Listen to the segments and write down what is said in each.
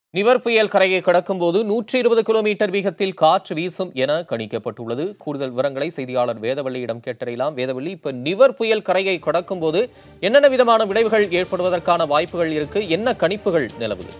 நிவர் புயல் கரையை கடக்கும்போது நூற்றி இருபது கிலோமீட்டர் வேகத்தில் காற்று வீசும் என கணிக்கப்பட்டுள்ளது கூடுதல் விவரங்களை செய்தியாளர் வேதவள்ளியிடம் கேட்டறியலாம் வேதவள்ளி இப்ப நிவர் புயல் கரையை கடக்கும்போது என்னென்ன விதமான விளைவுகள் ஏற்படுவதற்கான வாய்ப்புகள் இருக்கு என்ன கணிப்புகள் நிலவுது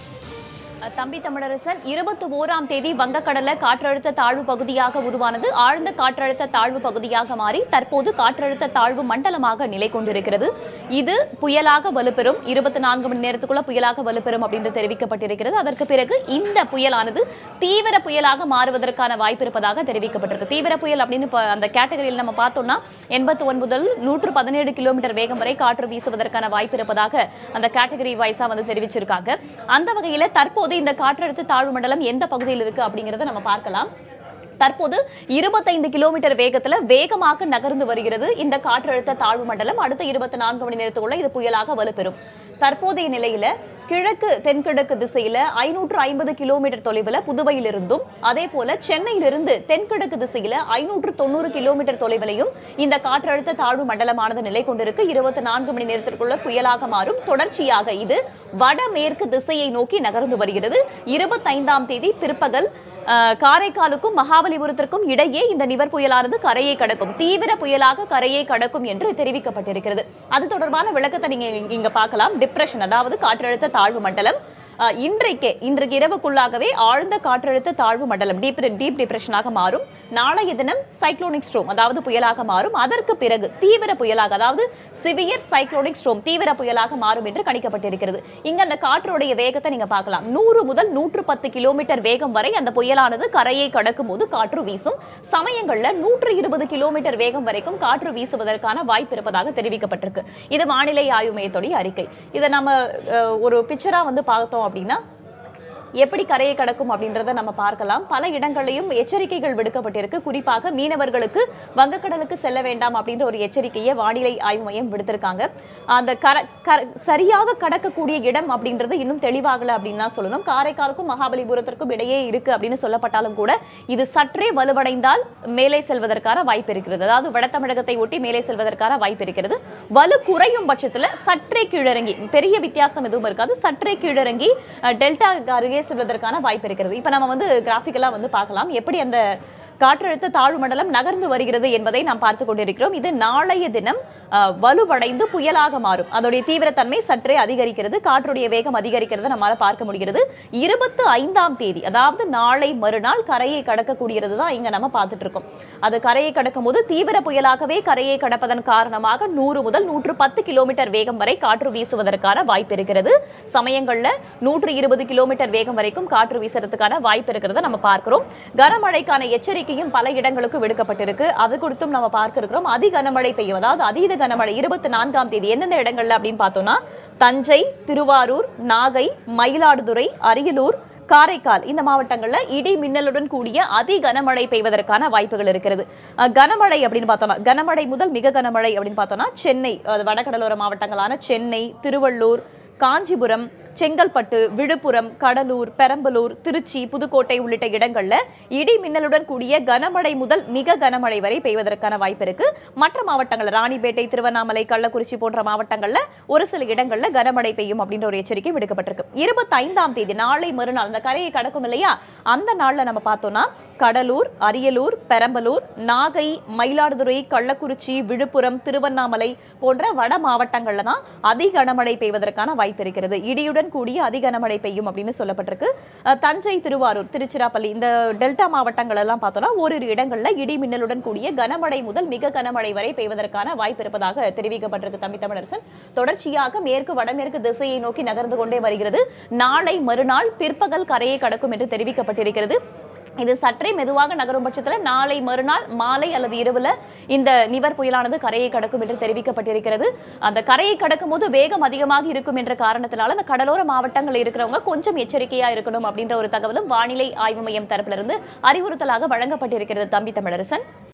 தம்பி தமிழரசன் இருபத்தி ஓராம் தேதி வங்கக்கடல காற்றழுத்த தாழ்வு பகுதியாக உருவானது ஆழ்ந்த காற்றழுத்த தாழ்வு பகுதியாக மாறி தற்போது காற்றழுத்த தாழ்வு மண்டலமாக நிலை கொண்டிருக்கிறது இது புயலாக வலுப்பெறும் இருபத்தி நான்கு மணி நேரத்துக்குள்ள புயலாக வலுப்பெறும் அப்படின்னு தெரிவிக்கப்பட்டிருக்கிறது அதற்கு பிறகு இந்த புயலானது தீவிர புயலாக மாறுவதற்கான வாய்ப்பு இருப்பதாக தெரிவிக்கப்பட்டிருக்கு தீவிர புயல் அப்படின்னு இப்ப அந்த கேட்டகரியில் நம்ம பார்த்தோம்னா எண்பத்தி ஒன்பதில் நூற்று பதினேழு கிலோமீட்டர் வேகம் வரை காற்று வீசுவதற்கான வாய்ப்பு இருப்பதாக அந்த கேட்டகரி வைஸா வந்து தெரிவிச்சிருக்காங்க அந்த வகையில தற்போது இந்த காற்றழுத்த தாழ்வு மண்டலம் எந்த பகுதியில் இருக்கு அப்படிங்கறத நம்ம பார்க்கலாம் தற்போது இருபத்தைந்து கிலோமீட்டர் வேகத்துல வேகமாக நகர்ந்து வருகிறது இந்த காற்றழுத்த தாழ்வு மண்டலம் அடுத்த இருபத்தி நான்கு மணி நேரத்துக்குள்ள இது புயலாக வலுப்பெறும் தற்போதைய நிலையில கிழக்கு தென்கிழக்கு திசையில ஐநூற்று ஐம்பது கிலோமீட்டர் தொலைவில் புதுவையிலிருந்தும் அதே போல சென்னையிலிருந்து தென்கிழக்கு திசையில ஐநூற்று தொண்ணூறு கிலோமீட்டர் தொலைவிலையும் இந்த காற்றழுத்த தாழ்வு மண்டலமானது நிலை கொண்டிருக்கு இருபத்தி நான்கு மணி நேரத்திற்குள்ள புயலாக மாறும் தொடர்ச்சியாக இது வடமேற்கு திசையை நோக்கி நகர்ந்து வருகிறது இருபத்தைந்தாம் தேதி பிற்பகல் அஹ், காரைக்காலுக்கும் மகாபலிபுரத்திற்கும் இடையே இந்த நிவர் புயலானது கரையை கடக்கும் தீவிர புயலாக கரையை கடக்கும் என்று தெரிவிக்கப்பட்டிருக்கிறது அது தொடர்பான விளக்கத்தை நீங்க இங்க- இங்க பார்க்கலாம் டிப்ரெஷன் அதாவது காற்றழுத்த தாழ்வு மண்டலம் அஹ், இன்றைக்கே இன்றைக்கு இரவுக்குள்ளாகவே ஆழ்ந்த காற்றழுத்த தாழ்வு மண்டலம் டீப் டீப் டிப்ரெஷனாக மாறும் நாளைய தினம் சைக்ளோனிக் ஸ்ட்ரோம் அதாவது புயலாக மாறும் அதற்கு பிறகு தீவிர புயலாக அதாவது சிவியர் சைக்ளோனிக் ஸ்ட்ரோம் தீவிர புயலாக மாறும் என்று கணிக்கப்பட்டிருக்கிறது இங்க அந்த காற்றுடைய வேகத்தை நீங்க பார்க்கலாம் நூறு முதல் நூற்று பத்து கிலோமீட்டர் வேகம் வரை அந்த புயலானது கரையை கடக்கும் போது காற்று வீசும் சமயங்கள்ல நூற்று இருபது கிலோமீட்டர் வேகம் வரைக்கும் காற்று வீசுவதற்கான வாய்ப்பு இருப்பதாக தெரிவிக்கப்பட்டிருக்கு இது வானிலை ஆய்வு மையத்துடைய அறிக்கை இதை நம்ம அஹ், ஒரு பிக்சரா வந்து பார்த்தோம் அப்படின்னா எப்படி கரையை கடக்கும் அப்படின்றத நம்ம பார்க்கலாம் பல இடங்களையும் எச்சரிக்கைகள் விடுக்கப்பட்டிருக்கு குறிப்பாக மீனவர்களுக்கு வங்கக்கடலுக்கு செல்ல வேண்டாம் அப்படின்ற ஒரு எச்சரிக்கையை வானிலை ஆய்வு மையம் விடுத்திருக்காங்க அந்த கர கர- சரியாக கடக்கக்கூடிய இடம் அப்படின்றது இன்னும் தெளிவாகல அப்படின்னு தான் சொல்லணும் காரைக்காலுக்கும் மகாபலிபுரத்திற்கும் இடையே இருக்கு அப்படின்னு சொல்லப்பட்டாலும் கூட இது சற்றே வலுவடைந்தால் மேலே செல்வதற்கான வாய்ப்பு இருக்கிறது அதாவது வட தமிழகத்தை ஒட்டி மேலே செல்வதற்கான வாய்ப்பு இருக்கிறது வலு குறையும் பட்சத்துல சற்றே கீழிறங்கி பெரிய வித்தியாசம் எதுவும் இருக்காது சற்றே கீழிறங்கி அஹ், டெல்டா அருகே செல்வதற்கான வாய்ப்பு இருக்கிறது இப்ப நம்ம வந்து கிராஃபிக்கலா வந்து பார்க்கலாம் எப்படி அந்த காற்றழுத்த தாழ்வு மண்டலம் நகர்ந்து வருகிறது என்பதை நாம் பார்த்து கொண்டிருக்கிறோம் இது நாளைய தினம் அஹ், வலுவடைந்து புயலாக மாறும் அதோடைய தீவிரத்தன்மை சற்றே அதிகரிக்கிறது காற்றுடைய வேகம் அதிகரிக்கிறது நம்மால பார்க்க முடிகிறது இருபத்து ஐந்தாம் தேதி அதாவது நாளை மறுநாள் கரையை கடக்கக்கூடியது தான் இங்க நம்ம பார்த்துட்டு இருக்கோம் அது கரையை கடக்கும் போது தீவிர புயலாகவே கரையை கடப்பதன் காரணமாக நூறு முதல் நூற்று பத்து கிலோமீட்டர் வேகம் வரை காற்று வீசுவதற்கான வாய்ப்பு இருக்கிறது சமயங்கள்ல நூற்று இருபது கிலோமீட்டர் வேகம் வரைக்கும் காற்று வீசுறதுக்கான வாய்ப்பு இருக்கிறத நம்ம பார்க்கிறோம் கனமழைக்கான எச்சரிக்கையும் பல இடங்களுக்கு விடுக்கப்பட்டிருக்கு அது குறித்தும் நம்ம பார்க்க இருக்கிறோம் அதி கனமழை பெய்யும் அதாவது அதீத கனமழை இருபத்தி நான்காம் தேதி எந்தெந்த இடங்கள்ல அப்படின்னு பார்த்தோம்னா தஞ்சை திருவாரூர் நாகை மயிலாடுதுறை அரியலூர் காரைக்கால் இந்த மாவட்டங்கள்ல இடி மின்னலுடன் கூடிய அதி கனமழை பெய்வதற்கான வாய்ப்புகள் இருக்கிறது அஹ், கனமழை அப்படின்னு பார்த்தோம்னா கனமழை முதல் மிக கனமழை அப்படின்னு பார்த்தோம்னா சென்னை அது வடகடலோர மாவட்டங்களான சென்னை திருவள்ளூர் காஞ்சிபுரம் செங்கல்பட்டு விழுப்புரம் கடலூர் பெரம்பலூர் திருச்சி புதுக்கோட்டை உள்ளிட்ட இடங்கள்ல இடி மின்னலுடன் கூடிய கனமழை முதல் மிக கனமழை வரை பெய்வதற்கான வாய்ப்பு இருக்கு மற்ற மாவட்டங்கள் ராணிப்பேட்டை திருவண்ணாமலை கள்ளக்குறிச்சி போன்ற மாவட்டங்கள்ல ஒரு சில இடங்கள்ல கனமழை பெய்யும் அப்படின்ற ஒரு எச்சரிக்கை விடுக்கப்பட்டிருக்கு இருபத்தைந்தாம் தேதி நாளை மறுநாள் அந்த கரையை கடக்கும் இல்லையா அந்த நாள்ல நம்ம பார்த்தோம்னா கடலூர் அரியலூர் பெரம்பலூர் நாகை மயிலாடுதுறை கள்ளக்குறிச்சி விழுப்புரம் திருவண்ணாமலை போன்ற வட மாவட்டங்கள்ல தான் அதி கனமழை பெய்வதற்கான வாய்ப்பு இருக்கிறது இடியுடன் கூடிய அதி கனமழை பெய்யும் அப்படின்னு சொல்லப்பட்டிருக்கு அஹ், தஞ்சை திருவாரூர் திருச்சிராப்பள்ளி இந்த டெல்டா மாவட்டங்கள் எல்லாம் பார்த்தோம்னா ஓரிரு இடங்கள்ல இடி மின்னலுடன் கூடிய கனமழை முதல் மிக கனமழை வரை பெய்வதற்கான வாய்ப்பு இருப்பதாக தெரிவிக்கப்பட்டிருக்கு தம்பி தமிழரசன் தொடர்ச்சியாக மேற்கு வடமேற்கு திசையை நோக்கி நகர்ந்து கொண்டே வருகிறது நாளை மறுநாள் பிற்பகல் கரையை கடக்கும் என்று தெரிவிக்கப்பட்டிருக்கிறது இது சற்றே மெதுவாக நகரும் பட்சத்தில் நாளை மறுநாள் மாலை அல்லது இரவுல இந்த நிவர் புயலானது கரையை கடக்கும் என்று தெரிவிக்கப்பட்டிருக்கிறது அந்த கரையை கடக்கும் போது வேகம் அதிகமாக இருக்கும் என்ற காரணத்தினால அந்த கடலோர மாவட்டங்களில் இருக்கிறவங்க கொஞ்சம் எச்சரிக்கையா இருக்கணும் அப்படின்ற ஒரு தகவலும் வானிலை ஆய்வு மையம் தரப்பிலிருந்து அறிவுறுத்தலாக வழங்கப்பட்டிருக்கிறது தம்பி தமிழரசன்